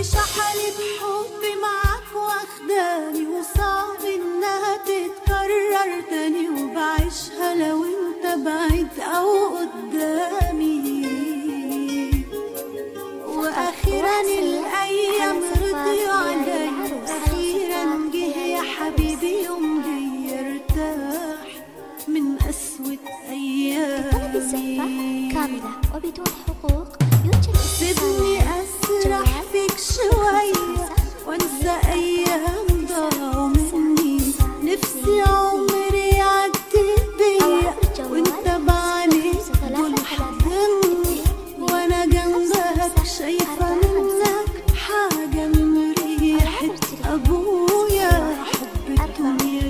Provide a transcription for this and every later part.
عايشة حالة حب معاك واخداني وصعب انها تتكرر تاني وبعيشها لو انت بعيد او قدامي واخيرا الايام رضيوا علي اخيرا جه يا حبيبي يوم جاي ارتاح من قسوة هذه الزفة ايامي كاملة وبدون حقوق يرجى سيبني اسرح فيك شوية وانسى ايام ضاعوا مني نفسي عمري يعدي بيا وانت بعينيك دول حضني وانا جنبك شايفة منك حاجة من ريحة ابويا حب الدنيا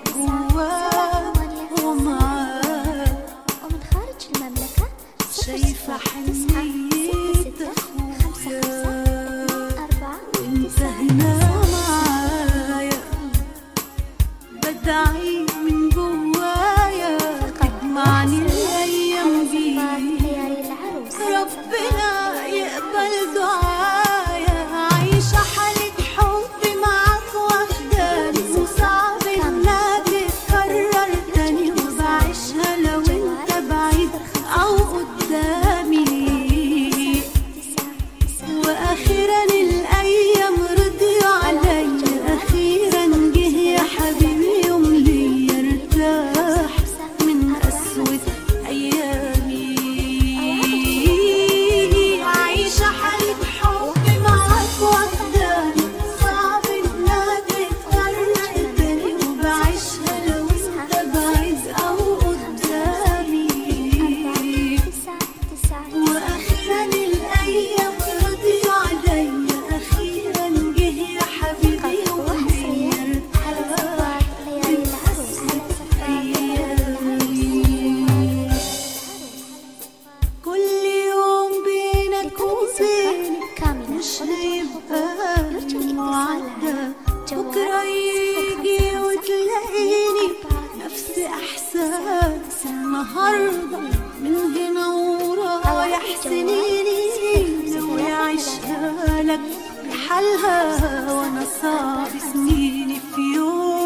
جواك ومعاك ومن خارج المملكة شايفة حنية اخويا أربعة وانت هنا معايا بدعي من جوايا تجمعني الايام دي خيار العروس ربنا يقبل دعايا عايشة حالة حب معاك واخداني وصعب انها تتكرر تاني وبعيشها لو انت بعيد او قدامي واخيرا الايام رضيوا علي اخيرا جه يا حبيبي يوم لي ارتاح من قسوة ايامي عايشة حالة حب معاك واخداني صعب انها تتكرر تاني وبعيشها لو انت بعيد او قدامي تسعة تسعة واخيرا الايام رضيوا علي اخيرا جه يا حبيبي يومي على صفات خيار العروس على صفات ايامي كل يوم بينك وبيني كاملة مش وبدون هيبقى حقوق يرجى الاتصال معدى على بكرة يجي وتلاقيني نفس احساس النهارده من هنا ورايح سنيني لو يعيشها لك بحالها وانا صعب سنيني في يوم